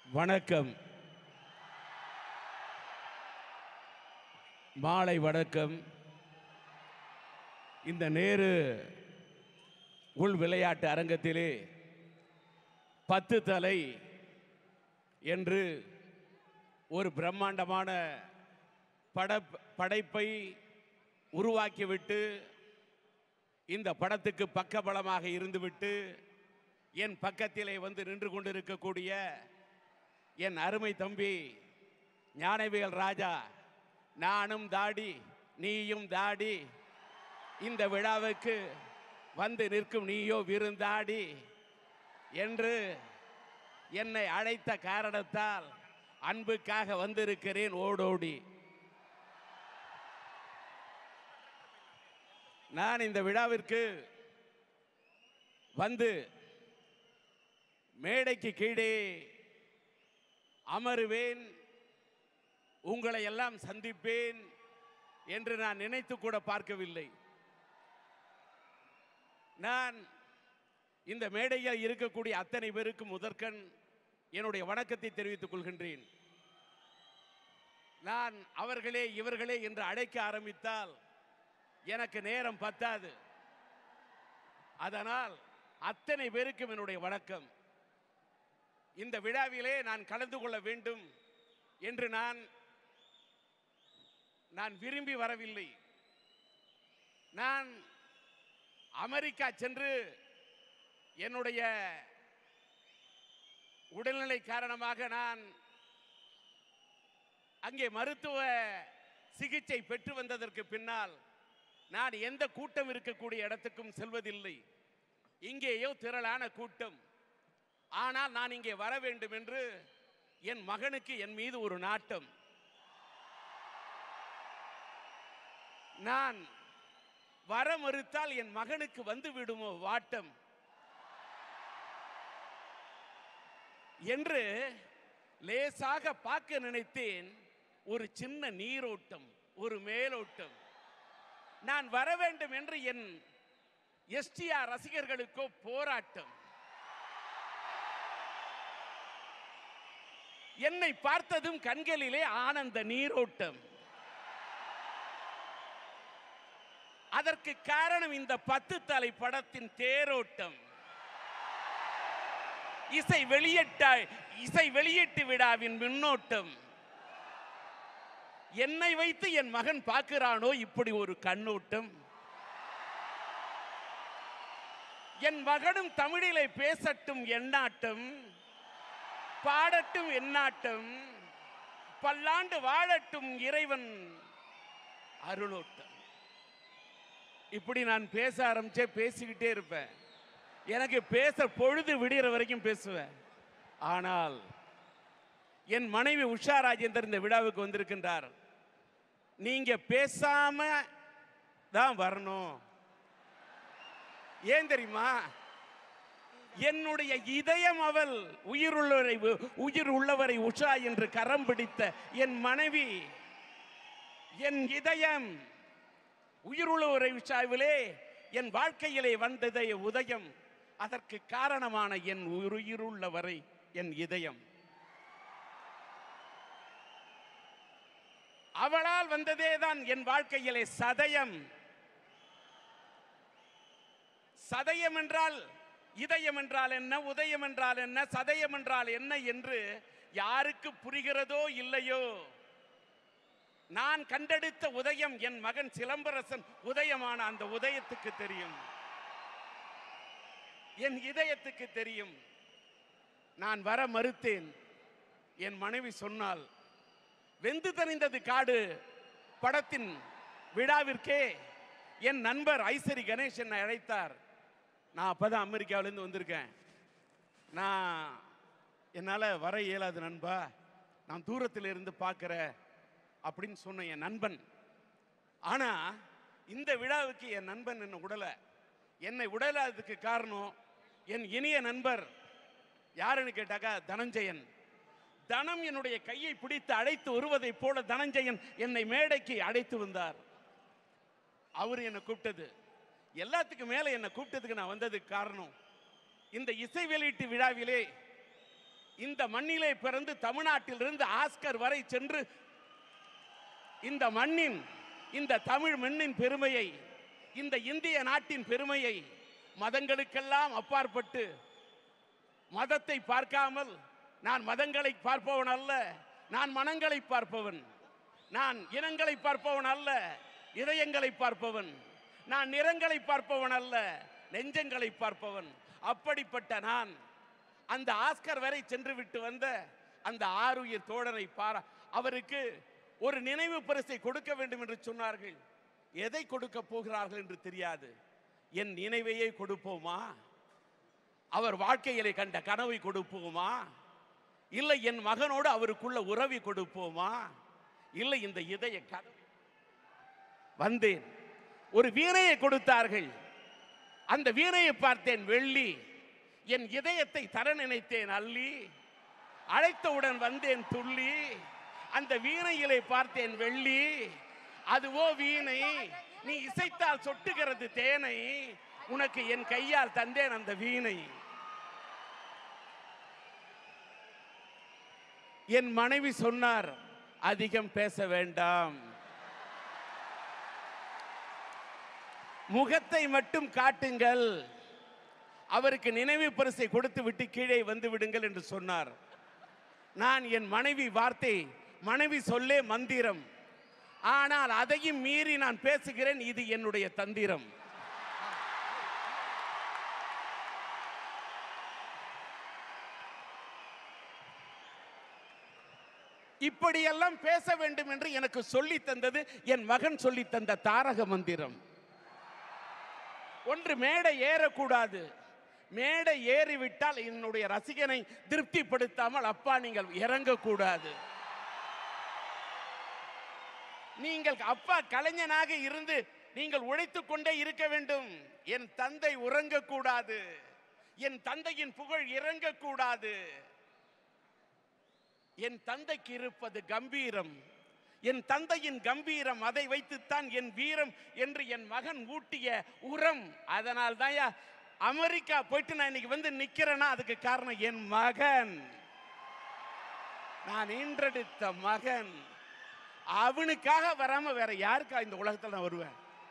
வணக்கம் மாலை வணக்கம் இந்த நேரு உள் விளையாட்டு அரங்கத்திலே பத்து தலை என்று ஒரு பிரம்மாண்டமான பட படைப்பை உருவாக்கிவிட்டு இந்த படத்துக்கு பக்கபலமாக இருந்துவிட்டு என் பக்கத்திலே வந்து நின்று கொண்டிருக்கக்கூடிய என் அருமை தம்பி ஞானவேல் ராஜா நானும் தாடி நீயும் தாடி இந்த விழாவுக்கு வந்து நிற்கும் நீயோ விருந்தாடி என்று என்னை அழைத்த காரணத்தால் அன்புக்காக வந்திருக்கிறேன் ஓடோடி நான் இந்த விழாவிற்கு வந்து மேடைக்கு கீழே அமருவேன் உங்களை எல்லாம் சந்திப்பேன் என்று நான் நினைத்து கூட பார்க்கவில்லை நான் இந்த மேடையில் இருக்கக்கூடிய அத்தனை பேருக்கு முதற்கண் என்னுடைய வணக்கத்தை தெரிவித்துக் கொள்கின்றேன் நான் அவர்களே இவர்களே என்று அழைக்க ஆரம்பித்தால் எனக்கு நேரம் பத்தாது அதனால் அத்தனை பேருக்கும் என்னுடைய வணக்கம் இந்த விழாவிலே நான் கலந்து கொள்ள வேண்டும் என்று நான் நான் விரும்பி வரவில்லை நான் அமெரிக்கா சென்று என்னுடைய உடல்நிலை காரணமாக நான் அங்கே மருத்துவ சிகிச்சை பெற்று வந்ததற்கு பின்னால் நான் எந்த கூட்டம் இருக்கக்கூடிய இடத்துக்கும் செல்வதில்லை இங்கேயோ திரளான கூட்டம் ஆனால் நான் இங்கே வர வேண்டும் என்று என் மகனுக்கு என் மீது ஒரு நாட்டம் நான் வர மறுத்தால் என் மகனுக்கு வந்து விடுமோ வாட்டம் என்று லேசாக பார்க்க நினைத்தேன் ஒரு சின்ன நீரோட்டம் ஒரு மேலோட்டம் நான் வர வேண்டும் என்று என் எஸ்டிஆர் ரசிகர்களுக்கோ போராட்டம் என்னை பார்த்ததும் கண்களிலே ஆனந்த நீரோட்டம் அதற்கு காரணம் இந்த பத்து தலை படத்தின் தேரோட்டம் இசை வெளியிட்ட இசை வெளியீட்டு விழாவின் முன்னோட்டம் என்னை வைத்து என் மகன் பார்க்கிறானோ இப்படி ஒரு கண்ணோட்டம் என் மகனும் தமிழிலே பேசட்டும் எண்ணாட்டம் பாடட்டும் எண்ணாட்டம் பல்லாண்டு வாழட்டும் இறைவன் அருளோட்டம் இப்படி நான் பேச ஆரம்பிச்சே பேசிக்கிட்டே இருப்பேன் எனக்கு பேச பொழுது விடிகிற வரைக்கும் பேசுவேன் ஆனால் என் மனைவி உஷா ராஜேந்தர் இந்த விழாவுக்கு வந்திருக்கின்றார் நீங்க பேசாம தான் வரணும் ஏன் தெரியுமா என்னுடைய இதயம் அவள் உயிருள்ளவரை உயிர் உள்ளவரை உஷா என்று கரம் பிடித்த என் மனைவி என் இதயம் உயிருள்ளவரை உஷாவிலே என் வாழ்க்கையிலே வந்ததை உதயம் அதற்கு காரணமான என் உயிருள்ளவரை என் இதயம் அவளால் வந்ததே தான் என் வாழ்க்கையிலே சதயம் சதயம் என்றால் இதயம் என்றால் என்ன உதயம் என்றால் என்ன சதயம் என்றால் என்ன என்று யாருக்கு புரிகிறதோ இல்லையோ நான் கண்டெடுத்த உதயம் என் மகன் சிலம்பரசன் உதயமான அந்த உதயத்துக்கு தெரியும் என் இதயத்துக்கு தெரியும் நான் வர மறுத்தேன் என் மனைவி சொன்னால் வெந்து தணிந்தது காடு படத்தின் விழாவிற்கே என் நண்பர் ஐசரி கணேஷ் என்னை அழைத்தார் நான் அப்பதான் அமெரிக்காவிலேருந்து வந்திருக்கேன் நான் என்னால் வர இயலாது நண்பா நான் தூரத்தில் இருந்து பார்க்குற அப்படின்னு சொன்ன என் நண்பன் ஆனா இந்த விழாவுக்கு என் நண்பன் என்னை உடலை என்னை உடலாததுக்கு காரணம் என் இனிய நண்பர் யாருன்னு கேட்டாக்கா தனஞ்சயன் தனம் என்னுடைய கையை பிடித்து அழைத்து வருவதைப் போல தனஞ்சயன் என்னை மேடைக்கு அழைத்து வந்தார் அவர் என்னை கூப்பிட்டது எல்லாத்துக்கும் மேல என்னை கூப்பிட்டதுக்கு நான் வந்ததுக்கு காரணம் இந்த இசை வெளியீட்டு விழாவிலே இந்த மண்ணிலே பிறந்து தமிழ்நாட்டிலிருந்து ஆஸ்கர் வரை சென்று இந்த மண்ணின் இந்த தமிழ் மண்ணின் பெருமையை இந்த இந்திய நாட்டின் பெருமையை மதங்களுக்கெல்லாம் அப்பாற்பட்டு மதத்தை பார்க்காமல் நான் மதங்களை பார்ப்பவன் அல்ல நான் மனங்களை பார்ப்பவன் நான் இனங்களை பார்ப்பவன் அல்ல இதயங்களை பார்ப்பவன் நான் நிறங்களை பார்ப்பவன் அல்ல நெஞ்சங்களை பார்ப்பவன் அப்படிப்பட்ட நான் அந்த ஆஸ்கர் வரை சென்று விட்டு வந்த அந்த ஆருயிர் தோழனை பாரா அவருக்கு ஒரு நினைவு பரிசை கொடுக்க வேண்டும் என்று சொன்னார்கள் எதை கொடுக்க போகிறார்கள் என்று தெரியாது என் நினைவையே கொடுப்போமா அவர் வாழ்க்கையிலே கண்ட கனவை கொடுப்போமா இல்லை என் மகனோடு அவருக்குள்ள உறவை கொடுப்போமா இல்லை இந்த இதய கனவை வந்தேன் ஒரு வீணையை கொடுத்தார்கள் அந்த வீணையை பார்த்தேன் வெள்ளி என் இதயத்தை தர நினைத்தேன் அள்ளி அழைத்தவுடன் வந்தேன் துள்ளி அந்த வீணையிலே பார்த்தேன் வெள்ளி அதுவோ வீணை நீ இசைத்தால் சொட்டுகிறது தேனை உனக்கு என் கையால் தந்தேன் அந்த வீணை என் மனைவி சொன்னார் அதிகம் பேச வேண்டாம் முகத்தை மட்டும் காட்டுங்கள் அவருக்கு நினைவு பரிசை கொடுத்து விட்டு கீழே வந்து விடுங்கள் என்று சொன்னார் நான் என் மனைவி வார்த்தை மனைவி சொல்லே மந்திரம் ஆனால் அதையும் மீறி நான் பேசுகிறேன் இது என்னுடைய தந்திரம் இப்படியெல்லாம் பேச வேண்டும் என்று எனக்கு சொல்லி தந்தது என் மகன் சொல்லி தந்த தாரக மந்திரம் ஒன்று மேடை ஏறக்கூடாது மேடை ஏறிவிட்டால் என்னுடைய ரசிகனை திருப்திப்படுத்தாமல் அப்பா நீங்கள் இறங்கக்கூடாது நீங்கள் அப்பா கலைஞனாக இருந்து நீங்கள் உழைத்துக் கொண்டே இருக்க வேண்டும் என் தந்தை உறங்கக்கூடாது என் தந்தையின் புகழ் இறங்கக்கூடாது என் தந்தைக்கு இருப்பது கம்பீரம் என் தந்தையின் கம்பீரம் அதை வைத்துத்தான் என் வீரம் என்று என் மகன் ஊட்டிய உரம் அதனால் தான் அமெரிக்கா போயிட்டு நான் இன்னைக்கு வந்து நிக்கிறேன்னா அதுக்கு காரணம் என் மகன் நான் ஈன்றெடுத்த மகன் அவனுக்காக வராம வேற யாருக்கா இந்த உலகத்தில் நான் வருவேன்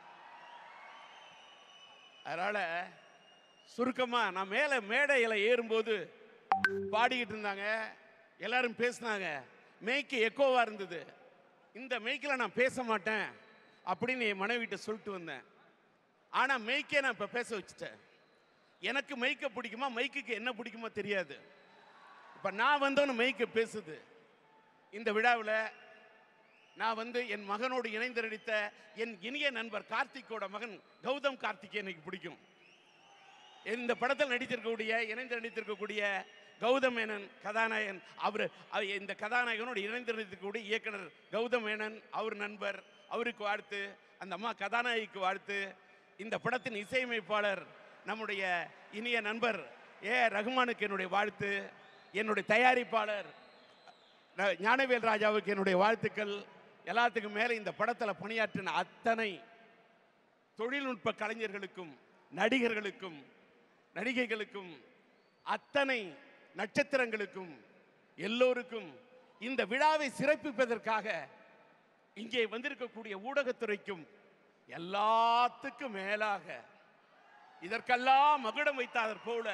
அதனால சுருக்கமா நான் மேலே மேடையில் ஏறும்போது பாடிக்கிட்டு இருந்தாங்க எல்லாரும் பேசினாங்க மேய்க்கு எக்கோவா இருந்தது இந்த மெய்க்கில் நான் பேச மாட்டேன் அப்படின்னு என் மனைவிட்ட சொல்லிட்டு வந்தேன் ஆனால் மெய்க்கே நான் இப்போ பேச வச்சுட்டேன் எனக்கு மெய்க்க பிடிக்குமா மைக்குக்கு என்ன பிடிக்குமோ தெரியாது இப்போ நான் வந்தவனு மெய்க்க பேசுது இந்த விழாவில் நான் வந்து என் மகனோடு இணைந்து நடித்த என் இனிய நண்பர் கார்த்திக்கோட மகன் கௌதம் கார்த்திக் எனக்கு பிடிக்கும் இந்த படத்தில் நடித்திருக்கக்கூடிய இணைந்து நடித்திருக்கக்கூடிய கௌதம் மேனன் கதாநாயகன் அவர் இந்த கதாநாயகனோடு இணைந்து நடித்திருக்கக்கூடிய இயக்குனர் கௌதம் மேனன் அவர் நண்பர் அவருக்கு வாழ்த்து அந்த அம்மா கதாநாயகிக்கு வாழ்த்து இந்த படத்தின் இசையமைப்பாளர் நம்முடைய இனிய நண்பர் ஏ ரகுமானுக்கு என்னுடைய வாழ்த்து என்னுடைய தயாரிப்பாளர் ந- ஞானவேல் ராஜாவுக்கு என்னுடைய வாழ்த்துக்கள் எல்லாத்துக்கும் மேலே இந்த படத்தில் பணியாற்றின அத்தனை தொழில்நுட்ப கலைஞர்களுக்கும் நடிகர்களுக்கும் நடிகைகளுக்கும் அத்தனை நட்சத்திரங்களுக்கும் எல்லோருக்கும் இந்த விழாவை சிறப்பிப்பதற்காக இங்கே வந்திருக்கக்கூடிய ஊடகத்துறைக்கும் எல்லாத்துக்கும் மேலாக இதற்கெல்லாம் மகுடம் வைத்தார் போல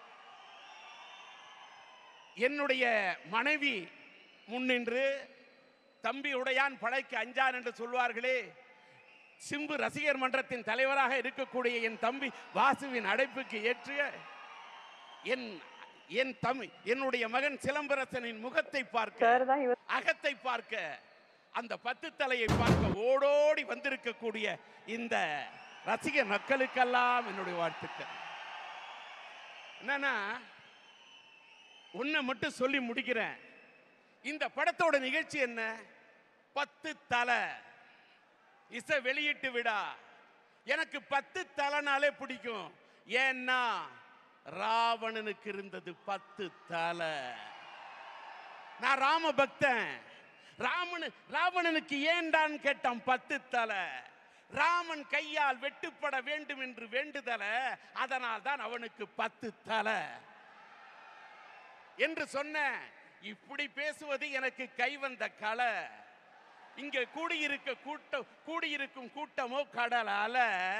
என்னுடைய மனைவி முன்னின்று தம்பி உடையான் படைக்கு அஞ்சான் என்று சொல்வார்களே சிம்பு ரசிகர் மன்றத்தின் தலைவராக இருக்கக்கூடிய என் தம்பி வாசுவின் அழைப்புக்கு ஏற்று என் என் தமிழ் என்னுடைய மகன் சிலம்பரசனின் முகத்தை பார்க்க சார் தான் இவர் அகத்தை பார்க்க அந்த பத்து தலையை பார்க்க ஓடோடி வந்திருக்கக்கூடிய இந்த ரசிகர் மக்களுக்கெல்லாம் என்னுடைய வாழ்த்துக்கள் என்னன்னா உன்னை மட்டும் சொல்லி முடிக்கிறேன் இந்த படத்தோட நிகழ்ச்சி என்ன பத்து தலை இசை வெளியிட்டு விடா எனக்கு பத்து தலைனாலே பிடிக்கும் ஏன்னா ராவணனுக்கு இருந்தது பத்து தலை நான் ராம பக்தன் ராமனு ராவணனுக்கு ஏண்டான்னு கேட்டான் பத்து தலை ராமன் கையால் வெட்டுப்பட வேண்டும் என்று வேண்டுதல அதனால் தான் அவனுக்கு பத்து தலை என்று சொன்ன இப்படி பேசுவது எனக்கு கைவந்த கலை இங்க கூடியிருக்க கூட்டம் கூடியிருக்கும் கூட்டமோ கடலால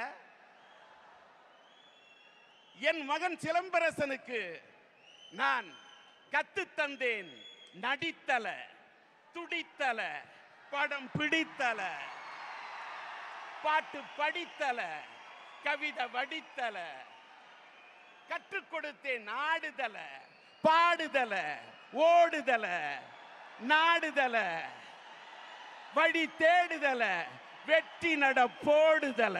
என் மகன் சிலம்பரசனுக்கு நான் கத்து தந்தேன் நடித்தல துடித்தல படம் பிடித்தல பாட்டு படித்தல கவிதை வடித்தல கற்றுக் கொடுத்தேன் ஆடுதல பாடுதல ஓடுதல நாடுதல வழி தேடுதல வெற்றி நட போடுதல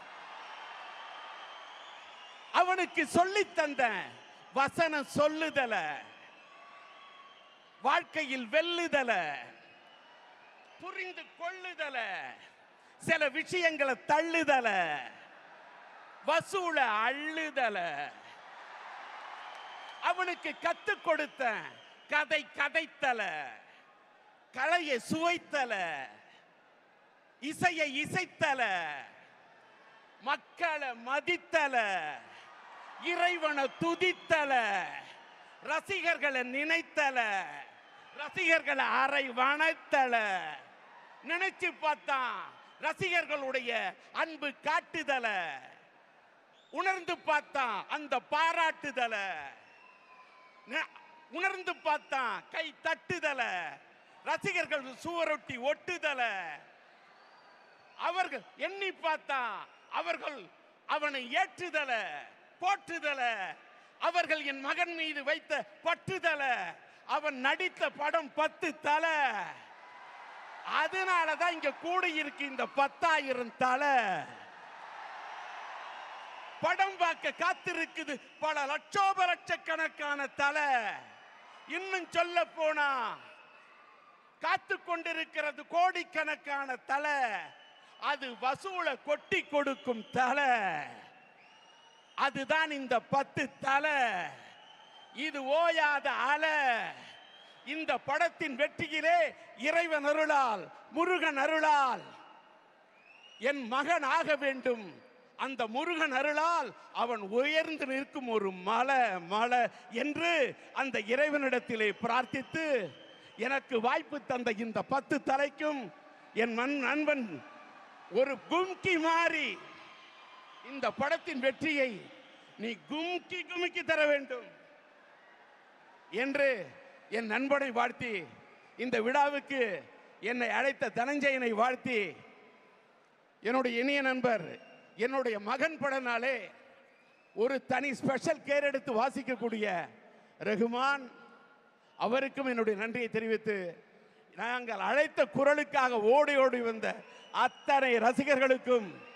அவனுக்கு சொல்லித் தந்த வசனம் சொல்லுதல வாழ்க்கையில் வெல்லுதல புரிந்து கொள்ளுதல சில விஷயங்களை தள்ளுதல வசூல அள்ளுதல அவனுக்கு கத்துக் கொடுத்த கதை கதைத்தல கலையை சுவைத்தல இசையை இசைத்தல மக்களை மதித்தல இறைவனை துதித்தல ரசிகர்களை நினைத்தல ரசிகர்களை அரை வணத்தல நினைச்சு பார்த்தான் ரசிகர்களுடைய அன்பு காட்டுதல உணர்ந்து பார்த்தான் அந்த பாராட்டுதல ந- உணர்ந்து பார்த்தான் கை தட்டுதல ரசிகர்கள் சுவரொட்டி ஒட்டுதல அவர்கள் எண்ணி பார்த்தான் அவர்கள் அவனை ஏற்றுதல போற்றுதல அவர்கள் என் மகன் மீது வைத்த பற்றுதல அவன் நடித்த படம் பத்து தலை அதனாலதான் இங்க கூடியிருக்கு இந்த பத்தாயிரம் தலை படம் பார்க்க காத்திருக்குது பல லட்சோப லட்சக்கணக்கான தலை இன்னும் சொல்ல போனா காத்து கொண்டிருக்கிறது கோடிக்கணக்கான தலை அது வசூல கொட்டி கொடுக்கும் தலை அதுதான் இந்த பத்து தலை இது ஓயாத அலை இந்த படத்தின் வெற்றியிலே இறைவன் அருளால் முருகன் அருளால் என் மகன் ஆக வேண்டும் அந்த முருகன் அருளால் அவன் உயர்ந்து நிற்கும் ஒரு மலை மலை என்று அந்த இறைவனிடத்திலே பிரார்த்தித்து எனக்கு வாய்ப்பு தந்த இந்த பத்து தலைக்கும் என் மண் நண்பன் ஒரு கும்கி மாறி இந்த படத்தின் வெற்றியை நீ கும்கி கும்கி தர வேண்டும் என்று என் நண்பனை வாழ்த்தி இந்த விழாவுக்கு என்னை அழைத்த தனஞ்சயனை வாழ்த்தி என்னுடைய இனிய நண்பர் என்னுடைய மகன் படனாலே ஒரு தனி ஸ்பெஷல் கேர் எடுத்து வாசிக்கக்கூடிய ரகுமான் அவருக்கும் என்னுடைய நன்றியை தெரிவித்து நாங்கள் அழைத்த குரலுக்காக ஓடி ஓடி வந்த அத்தனை ரசிகர்களுக்கும்